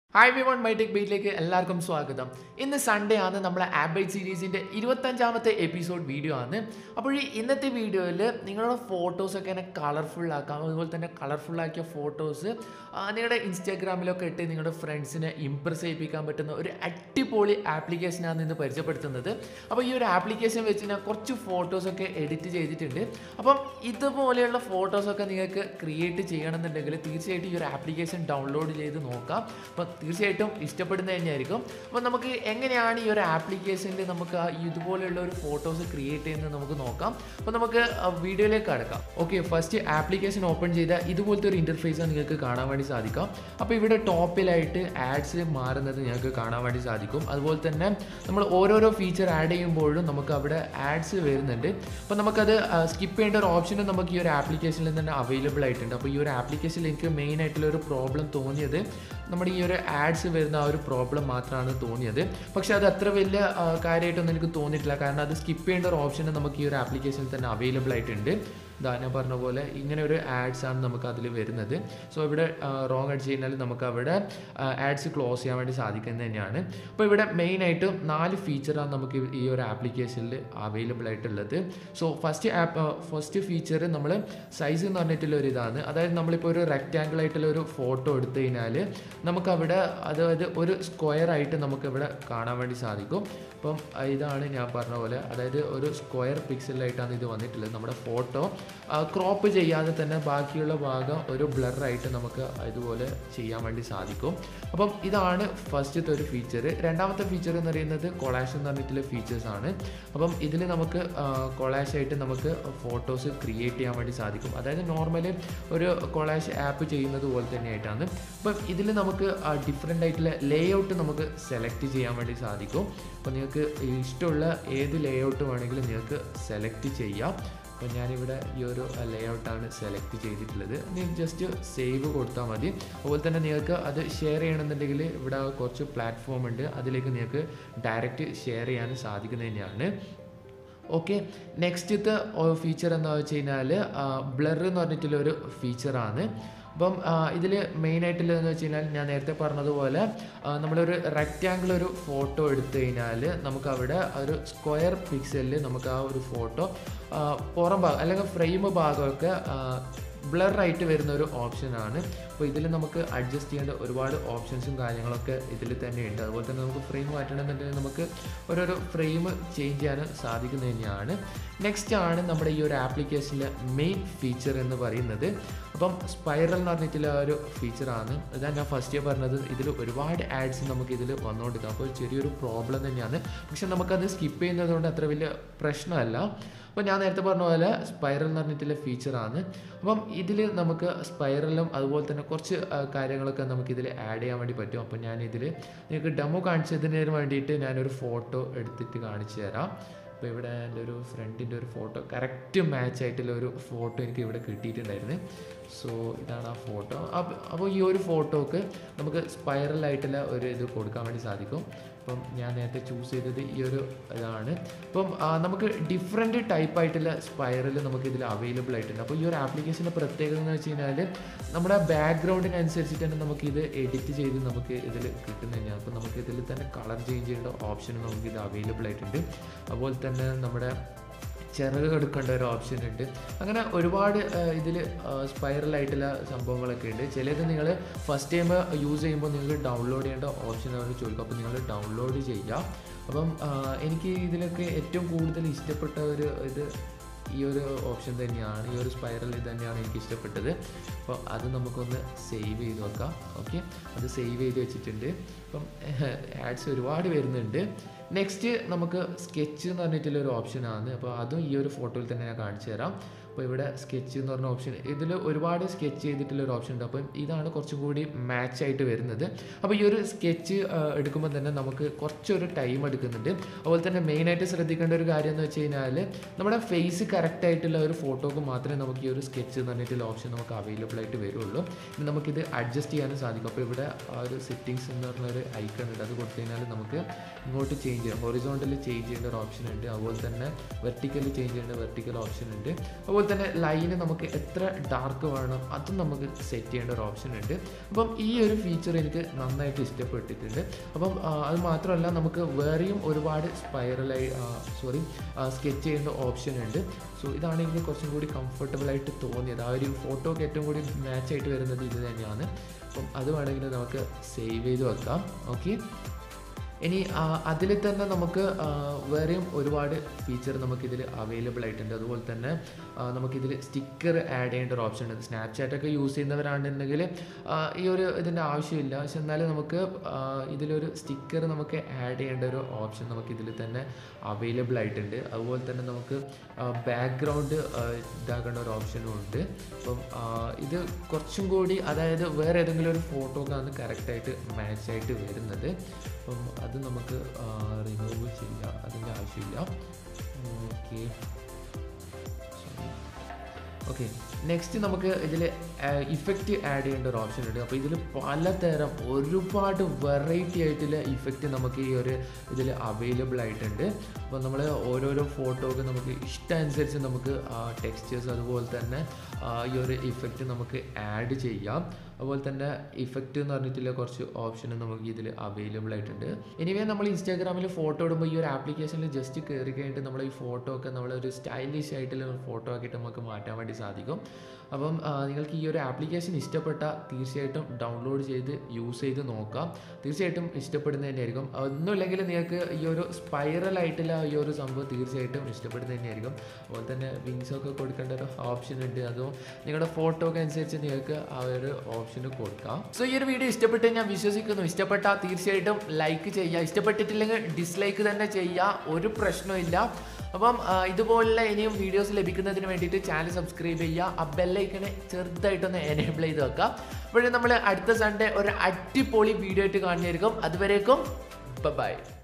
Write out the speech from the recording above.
hi വി വൺ my tech ബീറ്റിലേക്ക് എല്ലാവർക്കും സ്വാഗതം ഇന്ന് സൺഡേ ആണ് നമ്മളെ ആബൈറ്റ് സീരീസിൻ്റെ ഇരുപത്തഞ്ചാമത്തെ എപ്പിസോഡ് വീഡിയോ ആണ് അപ്പോൾ ഈ ഇന്നത്തെ വീഡിയോയിൽ നിങ്ങളുടെ ഫോട്ടോസൊക്കെ എന്നെ കളർഫുൾ ആക്കാം അതുപോലെ തന്നെ കളർഫുൾ ആക്കിയ ഫോട്ടോസ് നിങ്ങളുടെ ഇൻസ്റ്റാഗ്രാമിലൊക്കെ ഇട്ട് നിങ്ങളുടെ ഫ്രണ്ട്സിനെ ഇമ്പ്രസ് ചെയ്യിപ്പിക്കാൻ പറ്റുന്ന ഒരു അടിപൊളി ആപ്ലിക്കേഷനാണ് ഇന്ന് പരിചയപ്പെടുത്തുന്നത് അപ്പോൾ ഈ ഒരു ആപ്ലിക്കേഷൻ വെച്ച് ഞാൻ കുറച്ച് ഫോട്ടോസൊക്കെ എഡിറ്റ് ചെയ്തിട്ടുണ്ട് അപ്പം ഇതുപോലെയുള്ള ഫോട്ടോസൊക്കെ നിങ്ങൾക്ക് ക്രിയേറ്റ് ചെയ്യണമെന്നുണ്ടെങ്കിൽ തീർച്ചയായിട്ടും ഈ ഒരു ആപ്ലിക്കേഷൻ ഡൗൺലോഡ് ചെയ്ത് നോക്കാം അപ്പം തീർച്ചയായിട്ടും ഇഷ്ടപ്പെടുന്നത് തന്നെയായിരിക്കും അപ്പം നമുക്ക് എങ്ങനെയാണ് ഈ ഒരു ആപ്ലിക്കേഷനിൽ നമുക്ക് ആ ഇതുപോലെയുള്ള ഒരു ഫോട്ടോസ് ക്രിയേറ്റ് ചെയ്യുന്നത് നമുക്ക് നോക്കാം അപ്പോൾ നമുക്ക് വീഡിയോയിലേക്ക് കടക്കാം ഓക്കെ ഫസ്റ്റ് ആപ്ലിക്കേഷൻ ഓപ്പൺ ചെയ്താൽ ഇതുപോലത്തെ ഒരു ഇൻ്റർഫേസ് നിങ്ങൾക്ക് കാണാൻ വേണ്ടി സാധിക്കാം അപ്പോൾ ഇവിടെ ടോപ്പിലായിട്ട് ആഡ്സ് മാറുന്നത് നിങ്ങൾക്ക് കാണാൻ വേണ്ടി സാധിക്കും അതുപോലെ തന്നെ നമ്മൾ ഓരോരോ ഫീച്ചർ ആഡ് ചെയ്യുമ്പോഴും നമുക്ക് അവിടെ ആഡ്സ് വരുന്നുണ്ട് അപ്പോൾ നമുക്കത് സ്കിപ്പ് ചെയ്യേണ്ട ഒരു ഓപ്ഷനും നമുക്ക് ഈ ഒരു ആപ്ലിക്കേഷനിൽ തന്നെ അവൈലബിൾ ആയിട്ടുണ്ട് അപ്പോൾ ഈ ഒരു ആപ്ലിക്കേഷനിൽ എനിക്ക് മെയിൻ ആയിട്ടുള്ള ഒരു പ്രോബ്ലം തോന്നിയത് നമ്മുടെ ഈ ഒരു ആഡ്സ് വരുന്ന ആ ഒരു പ്രോബ്ലം മാത്രമാണ് തോന്നിയത് പക്ഷേ അത് അത്ര വലിയ ആ, കാര്യമായിട്ടൊന്നും എനിക്ക് തോന്നിയിട്ടില്ല കാരണം അത് സ്കിപ്പ് ചെയ്യേണ്ട ഒരു ഓപ്ഷൻ നമുക്ക് ഈ ഒരു ആപ്ലിക്കേഷനിൽ തന്നെ അവൈലബിൾ ആയിട്ടുണ്ട് ഇതാ ഞാൻ പറഞ്ഞ പോലെ ഇങ്ങനെ ഒരു ആഡ്സ് ആണ് നമുക്ക് അതിൽ വരുന്നത് സോ ഇവിടെ റോങ് അടിച്ച് കഴിഞ്ഞാൽ നമുക്ക് അവിടെ ആഡ്സ് ക്ലോസ് ചെയ്യാൻ വേണ്ടി സാധിക്കുന്നത് തന്നെയാണ് അപ്പോൾ ഇവിടെ മെയിൻ ആയിട്ടും നാല് ഫീച്ചറാണ് നമുക്ക് ഈ ഒരു ആപ്ലിക്കേഷനിൽ അവൈലബിൾ ആയിട്ടുള്ളത് so first app first feature നമ്മൾ സൈസ് എന്ന് പറഞ്ഞിട്ടുള്ള ഒരു ഇതാണ് അതായത് നമ്മളിപ്പോൾ ഒരു റെക്റ്റാങ്കിൾ ആയിട്ടുള്ള ഒരു ഫോട്ടോ എടുത്തു കഴിഞ്ഞാൽ നമുക്കവിടെ അതായത് ഒരു സ്ക്വയർ ആയിട്ട് നമുക്കിവിടെ കാണാൻ വേണ്ടി സാധിക്കും അപ്പം ഇതാണ് ഞാൻ പറഞ്ഞ പോലെ അതായത് ഒരു സ്ക്വയർ പിക്സലായിട്ടാണ് ഇത് വന്നിട്ടുള്ളത് നമ്മുടെ ഫോട്ടോ ക്രോപ്പ് ചെയ്യാതെ തന്നെ ബാക്കിയുള്ള ഭാഗം ഒരു ബ്ലറായിട്ട് നമുക്ക് ഇതുപോലെ ചെയ്യാൻ വേണ്ടി സാധിക്കും അപ്പം ഇതാണ് ഫസ്റ്റത്തെ ഒരു ഫീച്ചർ രണ്ടാമത്തെ ഫീച്ചർ എന്ന് പറയുന്നത് കൊളാഷ് എന്ന് പറഞ്ഞിട്ടുള്ള ഫീച്ചേഴ്സ് ആണ് അപ്പം ഇതിൽ നമുക്ക് കൊളാഷ് ആയിട്ട് നമുക്ക് ഫോട്ടോസ് ക്രിയേറ്റ് ചെയ്യാൻ വേണ്ടി സാധിക്കും അതായത് നോർമലി ഒരു കൊളാഷ് ആപ്പ് ചെയ്യുന്നത് പോലെ തന്നെയായിട്ടാണ് അപ്പം ഇതിൽ നമുക്ക് ഡിഫറെൻ്റ് ആയിട്ടുള്ള ലേ ഔട്ട് നമുക്ക് സെലക്ട് ചെയ്യാൻ വേണ്ടി സാധിക്കും അപ്പോൾ നിങ്ങൾക്ക് ഇഷ്ടമുള്ള ഏത് ലേ ഔട്ട് വേണമെങ്കിലും നിങ്ങൾക്ക് സെലക്ട് ചെയ്യാം അപ്പോൾ ഞാനിവിടെ ഈ ഒരു ലേ ഔട്ടാണ് സെലക്ട് ചെയ്തിട്ടുള്ളത് നിങ്ങൾ ജസ്റ്റ് സേവ് കൊടുത്താൽ മതി അതുപോലെ തന്നെ നിങ്ങൾക്ക് അത് ഷെയർ ചെയ്യണമെന്നുണ്ടെങ്കിൽ ഇവിടെ കുറച്ച് പ്ലാറ്റ്ഫോം ഉണ്ട് അതിലേക്ക് നിങ്ങൾക്ക് ഡയറക്റ്റ് ഷെയർ ചെയ്യാൻ സാധിക്കുന്നത് തന്നെയാണ് ഓക്കെ നെക്സ്റ്റത്തെ ഫീച്ചർ എന്താ വെച്ച് കഴിഞ്ഞാൽ ബ്ലർ എന്ന് പറഞ്ഞിട്ടുള്ള ഒരു ഫീച്ചറാണ് അപ്പം ഇതിൽ മെയിനായിട്ടുള്ളതെന്ന് വെച്ച് കഴിഞ്ഞാൽ ഞാൻ നേരത്തെ പറഞ്ഞതുപോലെ ആ, നമ്മളൊരു റെക്റ്റാങ്കിൾ ഒരു ഫോട്ടോ എടുത്തു കഴിഞ്ഞാൽ നമുക്ക് അവിടെ ഒരു സ്ക്വയർ പിക്സലിൽ നമുക്ക് ആ ഒരു ഫോട്ടോ പുറം ഭാഗം അല്ലെങ്കിൽ ഫ്രെയിം ഭാഗമൊക്കെ ബ്ലറായിട്ട് വരുന്ന ഒരു ഓപ്ഷനാണ് അപ്പോൾ ഇതിൽ നമുക്ക് അഡ്ജസ്റ്റ് ചെയ്യേണ്ട ഒരുപാട് ഓപ്ഷൻസും കാര്യങ്ങളൊക്കെ ഇതിൽ തന്നെ ഉണ്ട് അതുപോലെ തന്നെ നമുക്ക് ഫ്രെയിം മാറ്റണമെന്നുണ്ടെങ്കിൽ നമുക്ക് ഓരോരോ ഫ്രെയിം ചേഞ്ച് ചെയ്യാൻ സാധിക്കുന്നത് തന്നെയാണ് നെക്സ്റ്റ് ആണ് നമ്മുടെ ഈ ഒരു ആപ്ലിക്കേഷനിലെ മെയിൻ ഫീച്ചർ എന്ന് പറയുന്നത് അപ്പം സ്പൈറൽ എന്ന് പറഞ്ഞിട്ടുള്ള ഒരു ഫീച്ചറാണ് ഇതാണ് ഞാൻ ഫസ്റ്റ് പറഞ്ഞത് ഇതിൽ ഒരുപാട് ആഡ്സ് നമുക്ക് ഇതിൽ വന്നുകൊണ്ടിരിക്കും അപ്പോൾ ചെറിയൊരു പ്രോബ്ലം തന്നെയാണ് പക്ഷെ നമുക്കത് സ്കിപ്പ് ചെയ്യുന്നത് കൊണ്ട് അത്ര വലിയ പ്രശ്നമല്ല അപ്പോൾ ഞാൻ നേരത്തെ പറഞ്ഞ പോലെ സ്പൈറൽ എന്ന് പറഞ്ഞിട്ടുള്ള ഫീച്ചറാണ് അപ്പം ഇതിൽ നമുക്ക് സ്പൈറലും അതുപോലെ തന്നെ കുറച്ച് ആ, കാര്യങ്ങളൊക്കെ നമുക്ക് ഇതിൽ ആഡ് ചെയ്യാൻ വേണ്ടി പറ്റും അപ്പോൾ ഞാൻ ഇതിൽ നിങ്ങൾക്ക് ഡെമോ കാണിച്ചതിന് വേണ്ടിയിട്ട് ഞാനൊരു ഫോട്ടോ എടുത്തിട്ട് കാണിച്ചു തരാം അപ്പോൾ ഇവിടെ എൻ്റെ ഒരു ഫ്രണ്ടിൻ്റെ ഒരു ഫോട്ടോ കറക്റ്റ് മാച്ച് ആയിട്ടുള്ള ഒരു ഫോട്ടോ എനിക്ക് ഇവിടെ കിട്ടിയിട്ടുണ്ടായിരുന്നു സോ ഇതാണ് ആ ഫോട്ടോ അപ്പോൾ ഈ ഒരു ഫോട്ടോക്ക് നമുക്ക് സ്പൈറൽ ആയിട്ടുള്ള ഒരു ഇത് കൊടുക്കാൻ വേണ്ടി സാധിക്കും അപ്പം ഞാൻ നേരത്തെ ചൂസ് ചെയ്തത് ഈ ഒരു ഇതാണ് അപ്പം ആ, നമുക്ക് ഡിഫറെൻറ്റ് ടൈപ്പ് ആയിട്ടുള്ള സ്പൈറൽ നമുക്ക് ഇതിൽ അവൈലബിൾ ആയിട്ടുണ്ട് അപ്പോൾ ഈ ഒരു ആപ്ലിക്കേഷൻ്റെ പ്രത്യേകത എന്ന് വെച്ച് കഴിഞ്ഞാൽ നമ്മുടെ ബാക്ക്ഗ്രൗണ്ടിനനുസരിച്ചിട്ട് തന്നെ നമുക്ക് ഇത് എഡിറ്റ് ചെയ്ത് നമുക്ക് ഇതിൽ കിട്ടുന്ന തന്നെയാണ് അപ്പോൾ നമുക്ക് ഇതിൽ തന്നെ കളർ ചേഞ്ച് ചെയ്യേണ്ട ഓപ്ഷനും നമുക്ക് ഇത് അവൈലബിൾ ആയിട്ടുണ്ട് അതുപോലെ തന്നെ നമ്മുടെ ചിറക് എടുക്കേണ്ട ഒരു ഓപ്ഷൻ ഉണ്ട് അങ്ങനെ ഒരുപാട് ഇതിൽ സ്പൈറലായിട്ടുള്ള സംഭവങ്ങളൊക്കെ ഉണ്ട് ചിലത് നിങ്ങൾ ഫസ്റ്റ് ടൈം യൂസ് ചെയ്യുമ്പോൾ നിങ്ങൾക്ക് ഡൗൺലോഡ് ചെയ്യേണ്ട ഓപ്ഷൻ അവർ ചോദിക്കും അപ്പോൾ നിങ്ങൾ ഡൗൺലോഡ് ചെയ്യുക അപ്പം ആ, എനിക്ക് ഇതിലൊക്കെ ഏറ്റവും കൂടുതൽ ഇഷ്ടപ്പെട്ട ഒരു ഇത് ഈ ഒരു ഓപ്ഷൻ തന്നെയാണ് ഈ ഒരു സ്പൈറൽ ഇത് തന്നെയാണ് എനിക്ക് ഇഷ്ടപ്പെട്ടത് അപ്പോൾ അത് നമുക്കൊന്ന് സേവ് ചെയ്ത് വെക്കാം ഓക്കെ അത് സേവ് ചെയ്ത് വെച്ചിട്ടുണ്ട് അപ്പം ആഡ്സ് ഒരുപാട് വരുന്നുണ്ട് നെക്സ്റ്റ് നമുക്ക് സ്കെച്ച് എന്ന് പറഞ്ഞിട്ടുള്ള ഒരു ഓപ്ഷനാണ് അപ്പോൾ അതും ഈ ഒരു ഫോട്ടോയിൽ തന്നെ ഞാൻ കാണിച്ചു തരാം അപ്പോൾ ഇവിടെ സ്കെച്ച് എന്ന് പറഞ്ഞ ഓപ്ഷൻ ഇതിൽ ഒരുപാട് സ്കെച്ച് ചെയ്തിട്ടുള്ള ഒരു ഓപ്ഷൻ ഉണ്ട് അപ്പം ഇതാണ് കുറച്ചും കൂടി മാച്ച് ആയിട്ട് വരുന്നത് അപ്പോൾ ഈ ഒരു സ്കെച്ച് എടുക്കുമ്പോൾ തന്നെ നമുക്ക് കുറച്ചൊരു ടൈം എടുക്കുന്നുണ്ട് അതുപോലെ തന്നെ മെയിനായിട്ട് ശ്രദ്ധിക്കേണ്ട ഒരു കാര്യം എന്ന് വെച്ച് കഴിഞ്ഞാൽ നമ്മുടെ ഫേസ് കറക്റ്റ് ആയിട്ടുള്ള ഒരു ഫോട്ടോക്ക് മാത്രമേ നമുക്ക് ഈ ഒരു സ്കെച്ച് എന്ന് പറഞ്ഞിട്ടുള്ള ഓപ്ഷൻ നമുക്ക് അവൈലബിൾ ആയിട്ട് വരുള്ളൂ ഇനി നമുക്കിത് അഡ്ജസ്റ്റ് ചെയ്യാനും സാധിക്കും അപ്പോൾ ഇവിടെ ആ ഒരു സെറ്റിങ്സ് എന്ന് പറഞ്ഞ ഒരു ഐക്കൺ ഉണ്ട് അത് കൊടുത്തു കഴിഞ്ഞാൽ നമുക്ക് ഇങ്ങോട്ട് ചേഞ്ച് ചെയ്യാം ഹൊറിസോണ്ടൽ ചേഞ്ച് ചെയ്യേണ്ട ഒരു ഓപ്ഷൻ ഉണ്ട് അതുപോലെ തന്നെ വെർട്ടിക്കലി ചേഞ്ച് ചെയ്യേണ്ട വെർട്ടിക്കൽ ഓപ്ഷൻ ഉണ്ട് അതുപോലെ തന്നെ ലൈന് നമുക്ക് എത്ര ഡാർക്ക് വേണം അതും നമുക്ക് സെറ്റ് ചെയ്യേണ്ട ഒരു ഓപ്ഷൻ ഉണ്ട് അപ്പം ഈ ഒരു ഫീച്ചർ എനിക്ക് നന്നായിട്ട് ഇഷ്ടപ്പെട്ടിട്ടുണ്ട് അപ്പം ആ, അത് മാത്രമല്ല നമുക്ക് വേറെയും ഒരുപാട് സ്പൈറലായി സോറി സ്കെച്ച് ചെയ്യേണ്ട ഓപ്ഷൻ ഉണ്ട് സോ ഇതാണ് എനിക്ക് കുറച്ചും കൂടി കംഫർട്ടബിൾ ആയിട്ട് തോന്നിയത് ആ ഒരു ഫോട്ടോക്ക് ഏറ്റവും കൂടി മാച്ച് ആയിട്ട് വരുന്നത് ഇത് തന്നെയാണ് അപ്പം അത് വേണമെങ്കിൽ നമുക്ക് സേവ് ചെയ്ത് വെക്കാം ഓക്കെ ഇനി അതിൽ തന്നെ നമുക്ക് ആ, വേറെയും ഒരുപാട് ഫീച്ചർ നമുക്കിതിൽ അവൈലബിൾ ആയിട്ടുണ്ട് അതുപോലെ തന്നെ ആ, നമുക്കിതിൽ സ്റ്റിക്കർ ആഡ് ചെയ്യേണ്ട ഒരു ഓപ്ഷൻ ഉണ്ട് സ്നാപ്ചാറ്റ് ഒക്കെ യൂസ് ചെയ്യുന്നവരാണെന്നുണ്ടെങ്കിൽ ആ, ഈ ഒരു ഇതിൻ്റെ ആവശ്യമില്ല പക്ഷെ എന്നാലും നമുക്ക് ആ, ഇതിലൊരു സ്റ്റിക്കർ നമുക്ക് ആഡ് ചെയ്യേണ്ട ഒരു ഓപ്ഷൻ നമുക്ക് ഇതിൽ തന്നെ അവൈലബിൾ ആയിട്ടുണ്ട് അതുപോലെ തന്നെ നമുക്ക് ബാക്ക്ഗ്രൗണ്ട് ഇതാക്കേണ്ട ഒരു ഓപ്ഷനും ഉണ്ട് അപ്പം ആ, ഇത് കുറച്ചും കൂടി അതായത് വേറെ ഏതെങ്കിലും ഒരു ഫോട്ടോക്കാണ് കറക്റ്റായിട്ട് മാച്ച് ആയിട്ട് വരുന്നത് അപ്പം അത് നമുക്ക് റിമൂവ് ചെയ്യാം അതിൻ്റെ ആവശ്യമില്ല ഓക്കെ ഓക്കെ നെക്സ്റ്റ് നമുക്ക് ഇതിൽ ഇഫക്റ്റ് ആഡ് ചെയ്യേണ്ട ഒരു ഓപ്ഷൻ ഉണ്ട് അപ്പോൾ ഇതിൽ പലതരം ഒരുപാട് വെറൈറ്റി ആയിട്ടുള്ള ഇഫക്റ്റ് നമുക്ക് ഈ ഒരു ഇതിൽ അവൈലബിൾ ആയിട്ടുണ്ട് അപ്പോൾ നമ്മൾ ഓരോരോ ഫോട്ടോക്ക് നമുക്ക് ഇഷ്ടമനുസരിച്ച് നമുക്ക് ടെക്സ്റ്റേഴ്സ് അതുപോലെ തന്നെ ആ, ഈ ഒരു ഇഫക്റ്റ് നമുക്ക് ആഡ് ചെയ്യാം അതുപോലെ തന്നെ ഇഫക്റ്റ് എന്ന് പറഞ്ഞിട്ടുള്ള കുറച്ച് ഓപ്ഷൻ നമുക്ക് ഇതിൽ അവൈലബിൾ ആയിട്ടുണ്ട് എനിവേ നമ്മൾ ഇൻസ്റ്റാഗ്രാമിൽ ഫോട്ടോ ഇടുമ്പോൾ ഈ ഒരു ആപ്ലിക്കേഷനിൽ ജസ്റ്റ് കയറി കഴിഞ്ഞിട്ട് നമ്മൾ ഈ ഫോട്ടോ ഒക്കെ നമ്മളൊരു സ്റ്റൈലിഷ് ആയിട്ടുള്ള ഫോട്ടോ ആക്കിയിട്ട് നമുക്ക് മാറ്റാൻ വേണ്ടി സാധിക്കും അപ്പം ആ, നിങ്ങൾക്ക് ഈ ഒരു ആപ്ലിക്കേഷൻ ഇഷ്ടപ്പെട്ട തീർച്ചയായിട്ടും ഡൗൺലോഡ് ചെയ്ത് യൂസ് ചെയ്ത് നോക്കാം തീർച്ചയായിട്ടും ഇഷ്ടപ്പെടുന്നത് തന്നെയായിരിക്കും ഒന്നുമില്ലെങ്കിൽ നിങ്ങൾക്ക് ഈ ഒരു സ്പൈറൽ ആയിട്ടുള്ള ഈ ഒരു സംഭവം തീർച്ചയായിട്ടും ഇഷ്ടപ്പെടുന്നത് തന്നെയായിരിക്കും അതുപോലെ തന്നെ വിങ്സ് ഒക്കെ കൊടുക്കേണ്ട ഒരു ഓപ്ഷൻ ഉണ്ട് അതും നിങ്ങളുടെ ഫോട്ടോ ഒക്കെ അനുസരിച്ച് നിങ്ങൾക്ക് ആ ഒരു ഓപ്ഷന് കൊടുക്കാം സോ ഈ ഒരു വീഡിയോ ഇഷ്ടപ്പെട്ട് ഞാൻ വിശ്വസിക്കുന്നു ഇഷ്ടപ്പെട്ട തീർച്ചയായിട്ടും ലൈക്ക് ചെയ്യുക ഇഷ്ടപ്പെട്ടിട്ടില്ലെങ്കിൽ ഡിസ്ലൈക്ക് തന്നെ ചെയ്യുക ഒരു പ്രശ്നമില്ല അപ്പം ആ, ഇതുപോലുള്ള ഇനിയും വീഡിയോസ് ലഭിക്കുന്നതിന് വേണ്ടിയിട്ട് ചാനൽ സബ്സ്ക്രൈബ് ചെയ്യുക ആ ബെല്ലൈക്കനെ ചെറുതായിട്ടൊന്ന് എനേബിൾ ചെയ്ത് വെക്കാം അപ്പോഴും നമ്മൾ അടുത്ത സൺഡേ ഒരു അടിപൊളി വീഡിയോ ആയിട്ട് കാണുന്നതായിരിക്കും അതുവരേക്കും ബൈ